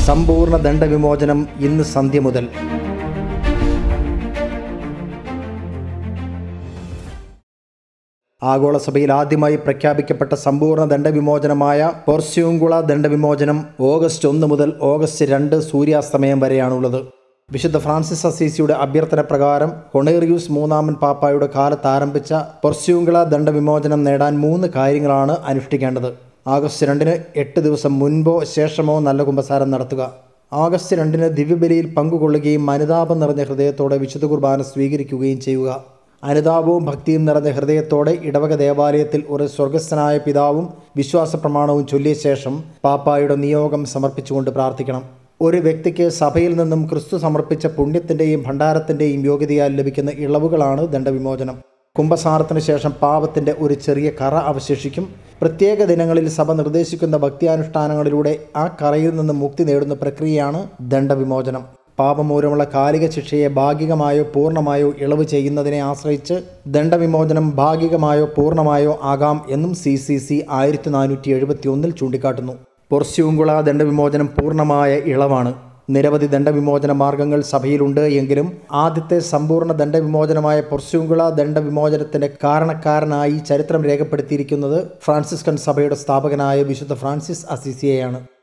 സമ്പൂർണ്ണ ദണ്ഡവിമോചനം ഇന്ന് സന്ധ്യ മുതൽ ആഗോളസഭയിൽ ആദ്യമായി പ്രഖ്യാപിക്കപ്പെട്ട സമ്പൂർണ്ണ ദണ്ഡവിമോചനമായ പൊർസ്യൂങ്കുള ദണ്ഡവിമോചനം ഓഗസ്റ്റ് ഒന്ന് മുതൽ ഓഗസ്റ്റ് രണ്ട് സൂര്യാസ്തമയം വരെയാണുള്ളത് വിശുദ്ധ ഫ്രാൻസിസ് അസീസിയുടെ അഭ്യർത്ഥന പ്രകാരം കൊണേറിയൂസ് മൂന്നാമൻ പാപ്പായുടെ കാലത്ത് ആരംഭിച്ച പൊർസ്യൂങ്കുള ദണ്ഡവിമോചനം നേടാൻ മൂന്ന് കാര്യങ്ങളാണ് അനുഷ്ഠിക്കേണ്ടത് ആഗസ്റ്റ് രണ്ടിന് എട്ട് ദിവസം മുൻപോ ശേഷമോ നല്ല കുമ്പസാരം നടത്തുക ആഗസ്റ്റ് രണ്ടിന് ദിവ്യബലിയിൽ പങ്കുകൊള്ളുകയും അനുതാപം നിറഞ്ഞ ഹൃദയത്തോടെ വിശുദ്ധ കുർബാന സ്വീകരിക്കുകയും ചെയ്യുക അനുതാപവും ഭക്തിയും നിറഞ്ഞ ഹൃദയത്തോടെ ഇടവക ദേവാലയത്തിൽ ഒരു സ്വർഗസ്ഥനായ പിതാവും വിശ്വാസ പ്രമാണവും ചൊല്ലിയ ശേഷം പാപ്പായുടെ നിയോഗം സമർപ്പിച്ചുകൊണ്ട് പ്രാർത്ഥിക്കണം ഒരു വ്യക്തിക്ക് സഭയിൽ നിന്നും ക്രിസ്തു സമർപ്പിച്ച പുണ്യത്തിൻ്റെയും ഭണ്ഡാരത്തിൻ്റെയും യോഗ്യതയാൽ ലഭിക്കുന്ന ഇളവുകളാണ് ദണ്ഡവിമോചനം കുംഭസാരത്തിന് ശേഷം പാപത്തിൻ്റെ ഒരു ചെറിയ കറ അവശേഷിക്കും പ്രത്യേക ദിനങ്ങളിൽ സഭ നിർദ്ദേശിക്കുന്ന ഭക്തിയാനുഷ്ഠാനങ്ങളിലൂടെ ആ കറയിൽ നിന്ന് മുക്തി നേടുന്ന പ്രക്രിയയാണ് ദണ്ഡവിമോചനം പാപമൂലമുള്ള കാലിക ശിക്ഷയെ ഭാഗികമായോ പൂർണ്ണമായോ ഇളവ് ചെയ്യുന്നതിനെ ആശ്രയിച്ച് ദണ്ഡവിമോചനം ഭാഗികമായോ പൂർണ്ണമായോ ആകാം എന്നും സി സി സി ആയിരത്തി നാനൂറ്റി എഴുപത്തി ഒന്നിൽ ചൂണ്ടിക്കാട്ടുന്നു പൊർസ്യൂങ്കുള ദണ്ഡവിമോചനം പൂർണ്ണമായ ഇളവാണ് നിരവധി ദണ്ഡവിമോചന മാർഗങ്ങൾ സഭയിലുണ്ട് എങ്കിലും ആദ്യത്തെ സമ്പൂർണ്ണ ദണ്ഡവിമോചനമായ പൊർസ്യൂങ്കുള ദണ്ഡവിമോചനത്തിന്റെ കാരണക്കാരനായി ചരിത്രം രേഖപ്പെടുത്തിയിരിക്കുന്നത് ഫ്രാൻസിസ്കൻ സഭയുടെ സ്ഥാപകനായ വിശുദ്ധ ഫ്രാൻസിസ് അസിസിയെയാണ്